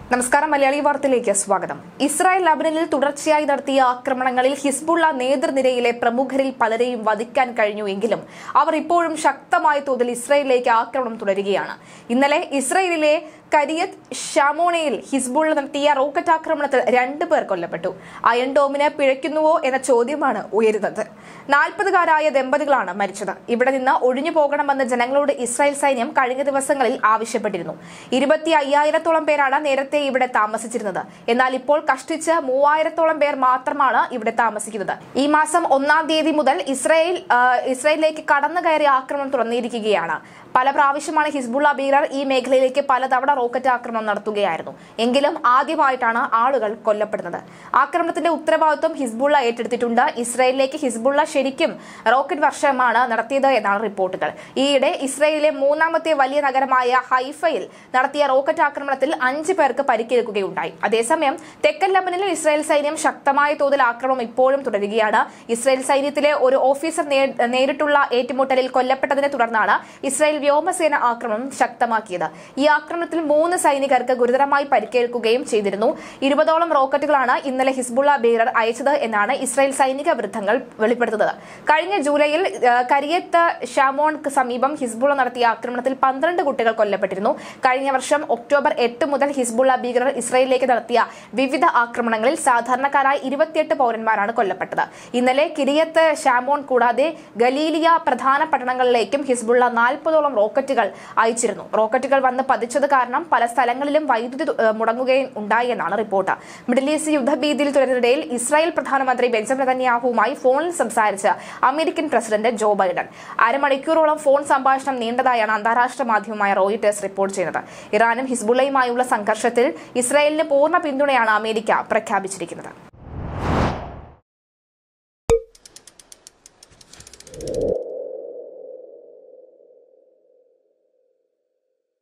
നമസ്കാരം മലയാളി വാർത്തയിലേക്ക് സ്വാഗതം ഇസ്രായേൽ ലബനനിൽ തുടർച്ചയായി നടത്തിയ ആക്രമണങ്ങളിൽ ഹിസ്ബുള്ള നേതൃനിരയിലെ പ്രമുഖരിൽ പലരെയും വധിക്കാൻ കഴിഞ്ഞുവെങ്കിലും അവർ ഇപ്പോഴും ശക്തമായ തോതിൽ ഇസ്രായേലിലേക്ക് ആക്രമണം തുടരുകയാണ് ഇന്നലെ ഇസ്രായേലിലെ കരിയത്ത് ഷാമോണയിൽ ഹിസ്ബുള്ള നടത്തിയ റോക്കറ്റ് ആക്രമണത്തിൽ രണ്ടു പേർ കൊല്ലപ്പെട്ടു അയൺ ഡോമിന് പിഴയ്ക്കുന്നുവോ എന്ന ചോദ്യമാണ് ഉയരുന്നത് നാൽപ്പതുകാരായ ദമ്പതികളാണ് മരിച്ചത് ഇവിടെ നിന്ന് ഒഴിഞ്ഞു പോകണമെന്ന് ജനങ്ങളോട് ഇസ്രായേൽ സൈന്യം കഴിഞ്ഞ ദിവസങ്ങളിൽ ആവശ്യപ്പെട്ടിരുന്നു ഇരുപത്തി അയ്യായിരത്തോളം പേരാണ് നേരത്തെ ഇവിടെ താമസിച്ചിരുന്നത് എന്നാൽ ഇപ്പോൾ കഷ്ടിച്ച് മൂവായിരത്തോളം പേർ മാത്രമാണ് ഇവിടെ താമസിക്കുന്നത് ഈ മാസം ഒന്നാം തീയതി മുതൽ ഇസ്രായേൽ ആ, ഇസ്രായേലിലേക്ക് കടന്നു കയറി ആക്രമണം തുറന്നിരിക്കുകയാണ് പല പ്രാവശ്യമാണ് ഹിസ്ബുള്ള ഭീകരർ ഈ മേഖലയിലേക്ക് പലതവണ റോക്കറ്റ് ആക്രമണം നടത്തുകയായിരുന്നു എങ്കിലും ആദ്യമായിട്ടാണ് ആളുകൾ കൊല്ലപ്പെടുന്നത് ആക്രമണത്തിന്റെ ഉത്തരവാദിത്വം ഹിസ്ബുള്ള ഏറ്റെടുത്തിട്ടുണ്ട് ഇസ്രായേലിലേക്ക് ഹിസ്ബുള്ള ശരിക്കും റോക്കറ്റ് വർഷമാണ് നടത്തിയത് എന്നാണ് റിപ്പോർട്ടുകൾ ഈയിടെ ഇസ്രായേലിലെ മൂന്നാമത്തെ വലിയ നഗരമായ ഹൈഫയിൽ നടത്തിയ റോക്കറ്റ് ആക്രമണത്തിൽ അഞ്ച് പേർക്ക് പരിക്കേൽക്കുകയുണ്ടായി അതേസമയം തെക്കൻ ലബനനിൽ ഇസ്രായേൽ സൈന്യം ശക്തമായ തോതിൽ ആക്രമണം ഇപ്പോഴും തുടരുകയാണ് ഇസ്രായേൽ സൈന്യത്തിലെ ഒരു ഓഫീസർ നേ- നേരിട്ടുള്ള ഏറ്റുമുട്ടലിൽ കൊല്ലപ്പെട്ടതിനെ തുടർന്നാണ് ഇസ്രായേൽ വ്യോമസേന ആക്രമണം ശക്തമാക്കിയത് ഈ ആക്രമണത്തിൽ മൂന്ന് സൈനികർക്ക് ഗുരുതരമായി പരിക്കേൽക്കുകയും ചെയ്തിരുന്നു ഇരുപതോളം റോക്കറ്റുകളാണ് ഇന്നലെ ഹിസ്ബുള്ള ഭീകരർ അയച്ചത് എന്നാണ് ഇസ്രായേൽ സൈനിക വൃത്തങ്ങൾ വെളിപ്പെടുത്തുന്നത് കഴിഞ്ഞ ജൂലൈയിൽ ആ, കരിയത്ത് ഷാമോൺക്ക് സമീപം ഹിസ്ബുള്ള നടത്തിയ ആക്രമണത്തിൽ പന്ത്രണ്ട് കുട്ടികൾ കൊല്ലപ്പെട്ടിരുന്നു കഴിഞ്ഞ വർഷം ഒക്ടോബർ എട്ട് മുതൽ ഹിസ്ബുള്ള ഭീകരർ ഇസ്രായേലിലേക്ക് നടത്തിയ വിവിധ ആക്രമണങ്ങളിൽ സാധാരണക്കാരായ ഇരുപത്തിയെട്ട് പൗരന്മാരാണ് കൊല്ലപ്പെട്ടത് ഇന്നലെ കിരിയത്ത് ഷാമോൺ കൂടാതെ ഗലീലിയ പ്രധാന പട്ടണങ്ങളിലേക്കും ഹിസ്ബുള്ള നാൽപ്പതോളം റോക്കറ്റുകൾ അയച്ചിരുന്നു റോക്കറ്റുകൾ വന്ന് പതിച്ചത് കാരണം പല സ്ഥലങ്ങളിലും വൈദ്യുതി തു- ഏഹ് മുടങ്ങുകയും ഉണ്ടായി എന്നാണ് റിപ്പോർട്ട് മിഡിൽ ഈസ്റ്റ് യുദ്ധഭീതിയിൽ തുടരുന്നതിനിടയിൽ ഇസ്രായേൽ പ്രധാനമന്ത്രി ബെഞ്ചമിൻ നെതന്യാഹുവുമായി ഫോണിൽ സംസാരിച്ച അമേരിക്കൻ പ്രസിഡന്റ് ജോ ബൈഡൻ അരമണിക്കൂറോളം ഫോൺ സംഭാഷണം നീണ്ടതായാണ് അന്താരാഷ്ട്ര മാധ്യമമായ റോയിട്ടേഴ്സ് റിപ്പോർട്ട് ചെയ്യുന്നത് ഇറാനും ഹിസ്ബുള്ളയുമായുള്ള സംഘർഷത്തിൽ ഇസ്രായേലിന് പൂർണ്ണ പിന്തുണയാണ് അമേരിക്ക പ്രഖ്യാപിച്ചിരിക്കുന്നത്